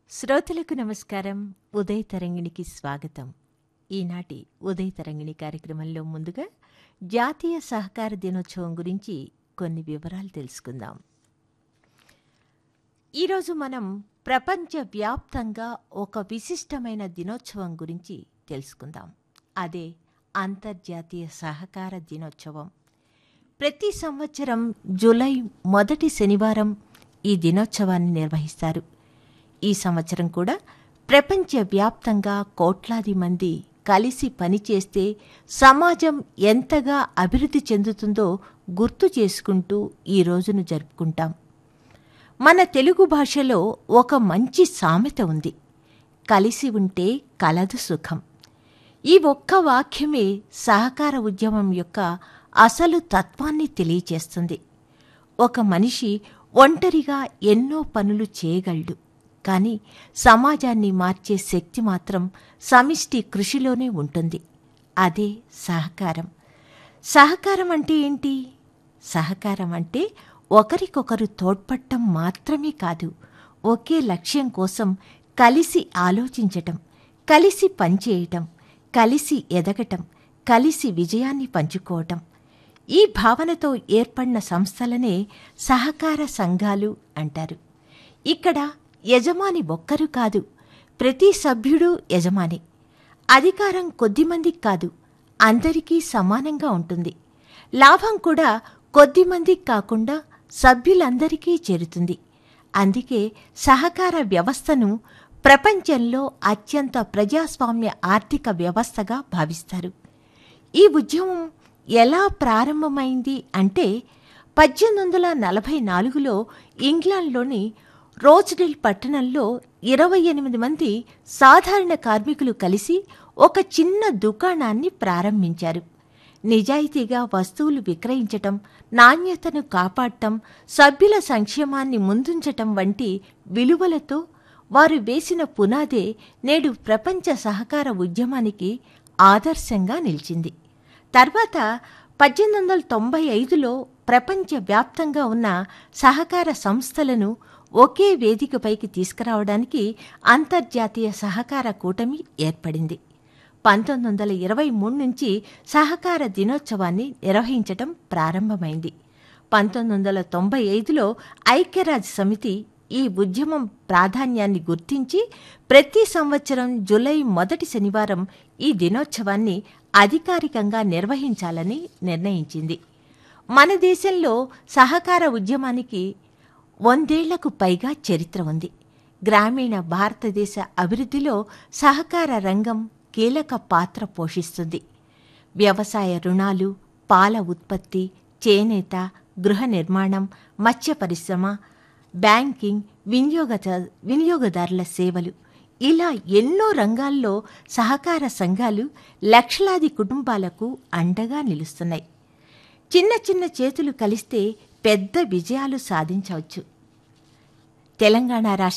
శ్రోతలకు నమస్కారం ఉదయ తరంగిణికి స్వాగతం ఈనాటి ఉదయ తరంగిణి కార్యక్రమంలో ముందుగా జాతీయ సహకార దినోత్సవం గురించి కొన్ని వివరాలు తెలుసుకుందాం ఈరోజు మనం ప్రపంచవ్యాప్తంగా ఒక విశిష్టమైన దినోత్సవం గురించి తెలుసుకుందాం అదే అంతర్జాతీయ సహకార దినోత్సవం ప్రతి సంవత్సరం జూలై మొదటి శనివారం ఈ దినోత్సవాన్ని నిర్వహిస్తారు ఈ సంవత్సరం కూడా ప్రపంచవ్యాప్తంగా కోట్లాది మంది కలిసి పనిచేస్తే సమాజం ఎంతగా అభివృద్ధి చెందుతుందో గుర్తు చేసుకుంటూ ఈ రోజును జరుపుకుంటాం మన తెలుగు భాషలో ఒక మంచి సామెత ఉంది కలిసి ఉంటే కలదు సుఖం ఈ ఒక్క వాక్యమే సహకార ఉద్యమం యొక్క అసలు తత్వాన్ని తెలియచేస్తుంది ఒక మనిషి ఒంటరిగా ఎన్నో పనులు చేయగలడు కానీ సమాజాన్ని మార్చే శక్తి మాత్రం సమిష్టి కృషిలోనే ఉంటుంది అదే సహకారం సహకారం అంటే ఏంటి సహకారం అంటే ఒకరికొకరు తోడ్పడటం మాత్రమే కాదు ఒకే లక్ష్యం కోసం కలిసి ఆలోచించటం కలిసి పనిచేయటం కలిసి ఎదగటం కలిసి విజయాన్ని పంచుకోవటం ఈ భావనతో ఏర్పడిన సంస్థలనే సహకార సంఘాలు అంటారు ఇక్కడ యజమాని ఒక్కరు కాదు ప్రతి సభ్యుడు యజమాని అధికారం కొద్దిమందికి కాదు అందరికీ సమానంగా ఉంటుంది లాభం కూడా కొద్దిమందికి కాకుండా సభ్యులందరికీ చేరుతుంది అందుకే సహకార వ్యవస్థను ప్రపంచంలో అత్యంత ప్రజాస్వామ్య ఆర్థిక వ్యవస్థగా భావిస్తారు ఈ ఉద్యమం ఎలా ప్రారంభమైంది అంటే పద్దెనిమిది వందల నలభై నాలుగులో ఇంగ్లాండ్లోని రోజ్డెల్ పట్టణంలో ఇరవై ఎనిమిది మంది సాధారణ కార్మికులు కలిసి ఒక చిన్న దుకాణాన్ని ప్రారంభించారు నిజాయితీగా వస్తువులు విక్రయించటం నాణ్యతను కాపాడటం సభ్యుల సంక్షేమాన్ని ముందుంచటం వంటి విలువలతో వారు వేసిన పునాదే నేడు ప్రపంచ సహకార ఉద్యమానికి ఆదర్శంగా నిలిచింది తర్వాత పద్దెనిమిది వందల తొంభై ఐదులో ప్రపంచవ్యాప్తంగా ఉన్న సహకార సంస్థలను ఒకే వేదికపైకి తీసుకురావడానికి అంతర్జాతీయ సహకార కూటమి ఏర్పడింది పంతొమ్మిది వందల ఇరవై మూడు నుంచి సహకార దినోత్సవాన్ని నిర్వహించటం ప్రారంభమైంది పంతొమ్మిది వందల తొంభై ఐదులో ఐక్యరాజ్య సమితి ఈ ఉద్యమం ప్రాధాన్యాన్ని గుర్తించి ప్రతి సంవత్సరం జులై మొదటి శనివారం ఈ దినోత్సవాన్ని అధికారికంగా నిర్వహించాలని నిర్ణయించింది మన దేశంలో సహకార ఉద్యమానికి వందేళ్లకు పైగా చరిత్ర ఉంది గ్రామీణ భారతదేశ అభివృద్ధిలో సహకార రంగం కీలక పాత్ర పోషిస్తుంది వ్యవసాయ రుణాలు పాల ఉత్పత్తి చేనేత గృహ నిర్మాణం మత్స్య పరిశ్రమ బ్యాంకింగ్ వినియోగ వినియోగదారుల సేవలు ఇలా ఎన్నో రంగాల్లో సహకార సంఘాలు లక్షలాది కుటుంబాలకు అండగా నిలుస్తున్నాయి చిన్న చిన్న చేతులు కలిస్తే పెద్ద విజయాలు సాధించవచ్చు తెలంగాణ రాష్ట్ర